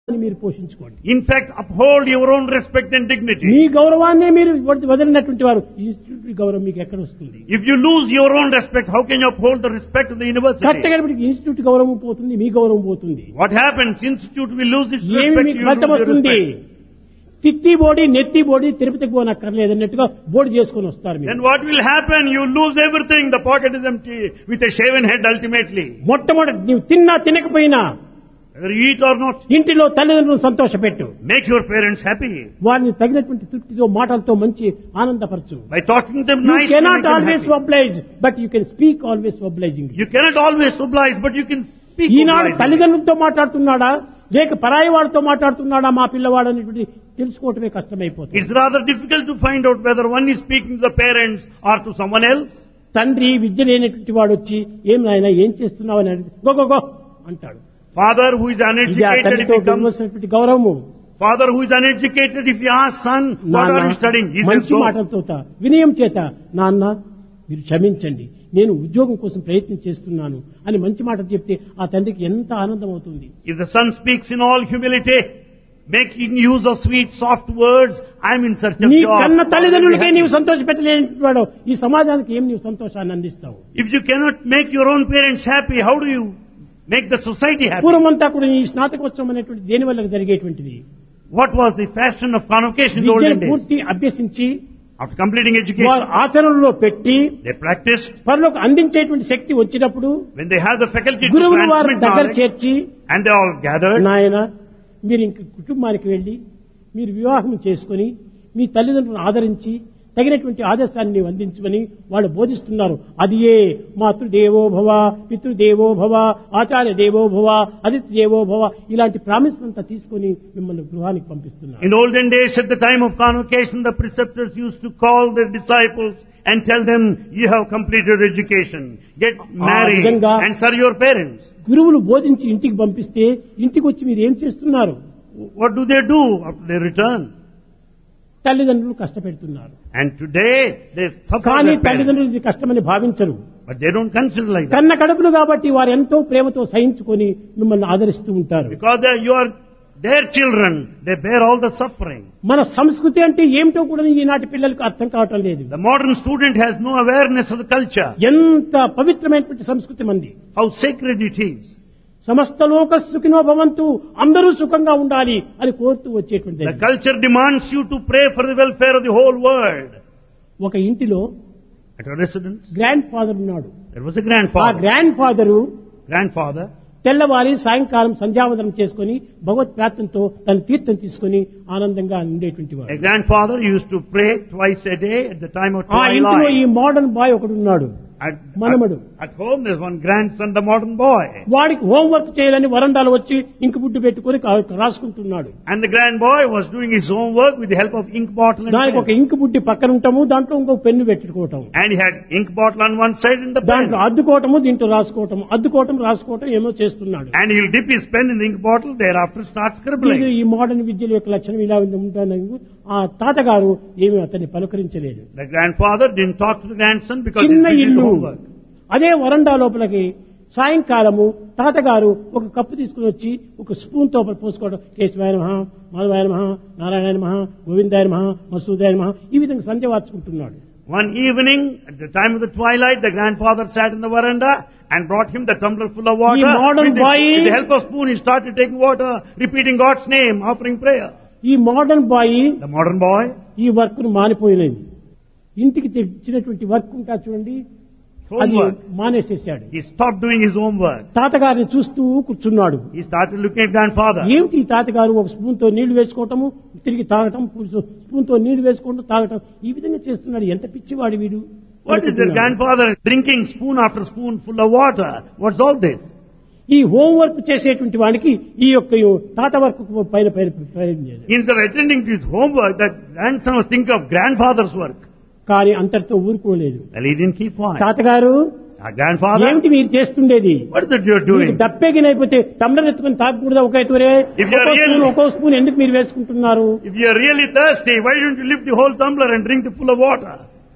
మీరు పోషించుకోండి In fact, uphold your own respect and dignity. మీ గౌరవాన్నే మీరు వద- వదిలినటువంటి వారు ఇన్స్టిట్యూట్ గౌరవం మీకు ఎక్కడ వస్తుంది If you lose your own respect, how can you uphold the respect of the university? కరెక్ట్గా ఇన్స్టిట్యూట్ గౌరవం పోతుంది మీ గౌరవం పోతుంది What happens? Institute will lose its ఏమి respect, మీకు you ఫలితం lose your వస్తుంది respect. తిత్తి బోడి నెత్తి బోడి తిరుపతికి పోనక్కర్లేదు అన్నట్టుగా బోర్డు చేసుకొని వస్తారు మీరు Then what will happen? You lose everything. The pocket is empty with a shaven head ultimately. మొట్టమొదటి నీవు తిన్నా తినకపోయినా Whether you eat or not, ఇంటిలో తల్లిదండ్రులను సంతోషపెట్టు make your parents happy. వారిని తగినటువంటి తృప్తితో మాటలతో మంచి ఆనందపరచు By talking to them you nicely, cannot make them always happy. Oblige but you can speak always obliging You cannot always oblige, but you can speak ఈనాడు obligingly. తల్లిదండ్రులతో మాట్లాడుతున్నాడా లేక పరాయి వాడితో మాట్లాడుతున్నాడా మా పిల్లవాడు అనేటువంటి తెలుసుకోవటమే కష్టమైపోతుంది It's rather difficult to find out whether one is speaking to the parents or to someone else. తండ్రి విద్య లేనటువంటి వాడు వచ్చి ఏం నాయన ఏం చేస్తున్నావు అని అడిగితే, గో గో గో అంటాడు Father who is ఇది ఆ uneducated, if తల్లితో he comes, ఇవ్వాల్సినటువంటి గౌరవము father who is uneducated, if you ask son, what నాన్న, are you studying? He says, మంచి go. మాటలతో వినయం చేత నాన్న మీరు క్షమించండి నేను ఉద్యోగం కోసం ప్రయత్నం చేస్తున్నాను అని మంచి మాటలు చెప్తే ఆ తండ్రికి ఎంత ఆనందం అవుతుంది If the son speaks in all humility, making use of sweet, soft words, I'm in search of నీ job. కన్న తల్లిదండ్రులకే Already నీవు happy. సంతోష పెట్టలేని వాడు ఈ సమాజానికి ఏం నీవు సంతోషాన్ని అందిస్తావు If you cannot make your own parents happy, how do you make the society happy? పూర్వమంతా కూడా ఈ స్నాతకోత్సవం అనేటువంటి దేని వల్ల జరిగేటువంటిది What was the fashion of convocation in the విద్యను olden days? పూర్తి అభ్యసించి After completing వారు education, ఆచరణలో పెట్టి they practiced. పనులకు అందించేటువంటి శక్తి వచ్చినప్పుడు When they have the faculty to గురువులు వారి transmit దగ్గర knowledge, చేర్చి and they all gathered, నాయన మీరు ఇంక కుటుంబానికి వెళ్ళి మీరు వివాహం చేసుకొని మీ తల్లిదండ్రులను ఆదరించి తగినటువంటి ఆదర్శాన్ని నీవు అందించమని వాళ్ళు బోధిస్తున్నారు అది ఏ మాతృదేవో భవ పితృదేవో భవ ఆచార్య దేవో భవ అతిథి దేవో భవ ఇలాంటి ప్రామిస్ అంతా తీసుకొని మిమ్మల్ని గృహానికి పంపిస్తున్నారు In olden days, at the time of convocation, the preceptors used to call their disciples and tell them, you have completed education, get married విధంగా- and serve your parents. గురువులు బోధించి ఇంటికి పంపిస్తే ఇంటికి వచ్చి మీరు ఏం చేస్తున్నారు What do they do after they return? తల్లిదండ్రులు కష్టపెడుతున్నారు And today, they suffer కానీ their parents. తల్లిదండ్రులు ఇది కష్టమని భావించరు But they don't consider like that. కన్న కడుపులు కాబట్టి వారు ఎంతో ప్రేమతో సహించుకొని మిమ్మల్ని ఆదరిస్తూ ఉంటారు Because they, you are their children, they bear all the suffering. మన సంస్కృతి అంటే ఏమిటో కూడా ఈనాటి పిల్లలకు అర్థం కావటం లేదు The modern student has no awareness of the culture, ఎంత పవిత్రమైనటువంటి సంస్కృతి మంది how sacred it is. సమస్త లోక సుఖినో భవంతు అందరూ సుఖంగా ఉండాలి అని కోరుతూ వచ్చేటువంటి The culture demands you to pray for the welfare of the whole world. ఒక ఇంటిలో At a residence, grandfather ఉన్నాడు there was a ఆ grandfather. గ్రాండ్ ఫాదరు Grandfather తెల్లవారి సాయంకాలం సంధ్యావందనం చేసుకుని భగవత్ ప్రార్థనతో తన తీర్థం తీసుకుని ఆనందంగా ఉండేటువంటి వాడు A grandfather used to pray twice a day at the time of ఆ ఇంటిలో ఈ twilight. మోడర్న్ బాయ్ ఒకడు ఉన్నాడు At, మనమడు. at, at home there's one grandson, the modern boy. వాడికి హోంవర్క్ చేయాలని వరండాలో వచ్చి ఇంకు బుడ్డు పెట్టుకుని కా- రాసుకుంటున్నాడు And the grand boy was doing his homework with the help of ink bottle and దానికి ఒక pen. ఇంకు బుడ్డి పక్కన ఉంటాము దాంట్లో ఇంకొక పెన్ను పెట్టుకోవటం And he had ink bottle on one side and the pen. దాంట్లో అద్దుకోవటము దీంట్లో రాసుకోవటం అద్దుకోవటం రాసుకోవటం ఏమో చేస్తున్నాడు And he'll dip his pen in the ink bottle, thereafter start ఇది scribbling. ఈ మోడర్న్ విద్యల యొక్క లక్షణం ఇలా ఉంటుంది ఆ తాతగారు ఏమి అతన్ని పలకరించలేదు The grandfather didn't talk to the grandson because he's చిన్న busy with ఇల్లు homework. అదే వరండా లోపలికి సాయంకాలము తాతగారు ఒక కప్పు తీసుకుని వచ్చి ఒక స్పూన్ తో పోసుకోవడం కేశవాయ మహా మాధవాయ మహా నారాయణ మహా గోవిందాయ మహా మసూదాయ మహా ఈ విధంగా సంధ్య వార్చుకుంటున్నాడు One evening, at the time of the twilight, the grandfather sat in the veranda and brought him the tumbler full of water. Ye modern with, the, boy- with the help of spoon, he started taking water, repeating God's name, offering prayer. ఈ modern boy The modern boy, ఈ work ను మానిపోయినది ఇంటికి తెచ్చినటువంటి work ఉంటా చూడండి అది homework. మానేసేసాడు He stopped doing his homework. తాతగారిని చూస్తూ కూర్చున్నాడు He started looking at grandfather. ఏమిటి ఈ తాతగారు ఒక స్పూన్ తో నీళ్లు వేసుకోవటము తిరిగి తాగటం స్పూన్ తో నీళ్లు వేసుకోవటం తాగటం ఈ విధంగా చేస్తున్నాడు ఎంత పిచ్చివాడు వీడు What is the అనుకుంటున్నాడు. grandfather drinking spoon after spoon full of water? What's all this? ఈ హోంవర్క్ చేసేటువంటి వాడికి ఈ యొక్క తాత వర్క్ పైన పైన పైన చేయలేదు. Instead of attending to his homework, that grandson was thinking of grandfather's work. కానీ అంతటితో ఊరుకోలేదు Well, he didn't keep quiet. తాతగారు Our grandfather, ఏమిటి మీరు చేస్తుండేది what is it you're మీకు doing? దప్పెగినైపోతే టమ్లర్ ఎత్తుకుని తాగకూడదా ఒక ఎత్తురే If you are ఒక్కో really- స్పూన్ ఒక్కో స్పూన్ ఎందుకు మీరు వేసుకుంటున్నారు If you're really thirsty, why don't you lift the whole tumbler and drink it full of water?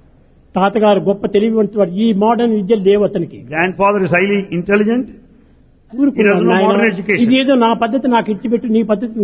తాతగారు గొప్ప తెలివివంతువాడు ఈ మోడర్న్ విద్యలు లేవు అతనికి Grandfather is highly intelligent. ఊరుకున్నాడు He doesn't know నాయనా. modern education. ఇది ఏదో నా పద్ధతి నాకు ఇచ్చిపెట్టు నీ పద్ధతి